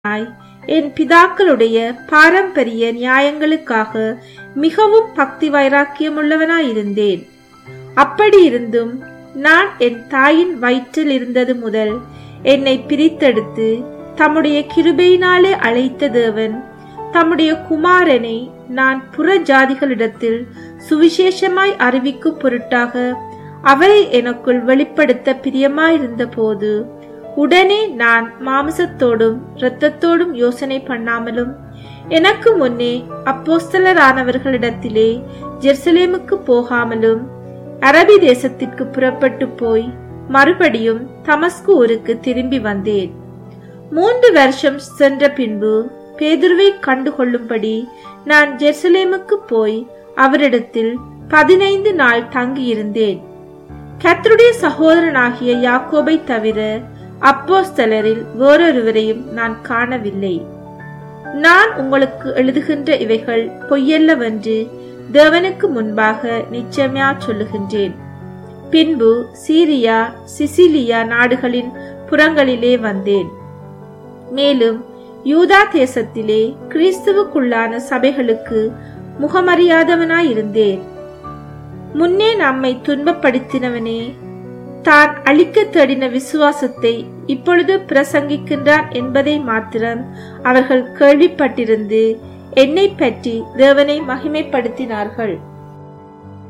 நாய் என் பிதாக்களுடைய பாரம்பரிய நியாயங்களுக்காக மிகவும் பக்தி வைராக்கியமுள்ளவனாயிருந்தேன் அப்படியிருந்தும் நான் என் தாயின் வயிற்றில் இருந்தது முதல் என்னை பிரித்தெடுத்து தம்முடைய கிருபையினாலே அழைத்த தேவன் தம்முடைய குமாரனை நான் புற ஜாதிகளிடத்தில் சுவிசேஷமாய் அறிவிக்கும் பொருட்டாக அவரை எனக்குள் வெளிப்படுத்த பிரியமாயிருந்த போது உடனே நான் மாமிசத்தோடும் இரத்தத்தோடும் யோசனை பண்ணாமலும் எனக்கு முன்னே அப்போஸ்தலரானவர்களிடத்திலே ஜெருசலேமுக்கு போகாமலும் அரபி தேசத்திற்கு புறப்பட்டு போய் மறுபடியும் தமஸ்கு ஊருக்கு திரும்பி வந்தேன் மூன்று வருஷம் சென்ற பின்பு பேதுருவை கண்டுகொள்ளும்படி நான் ஜெருசலேமுக்கு போய் அவரிடத்தில் பதினைந்து நாள் தங்கியிருந்தேன் கர்த்தருடைய சகோதரனாகிய யாக்கோபை தவிர அப்போஸ்தலரில் வேறொருவரையும் நான் காணவில்லை நான் உங்களுக்கு எழுதுகின்ற இவைகள் பொய்யல்லவென்று தேவனுக்கு முன்பாக நிச்சயமா சொல்லுகின்றேன் பின்பு சீரியா சிசிலியா நாடுகளின் புறங்களிலே வந்தேன் மேலும் யூதா தேசத்திலே கிறிஸ்துவுக்குள்ளான சபைகளுக்கு முகமறியாதவனாயிருந்தேன் முன்னே நம்மை துன்பப்படுத்தினவனே தான் அழிக்க தேடின விசுவாசத்தை இப்பொழுது பிரசங்கிக்கின்றான் என்பதை மாத்திரம் அவர்கள் கேள்விப்பட்டிருந்து என்னை பற்றி தேவனை மகிமைப்படுத்தினார்கள்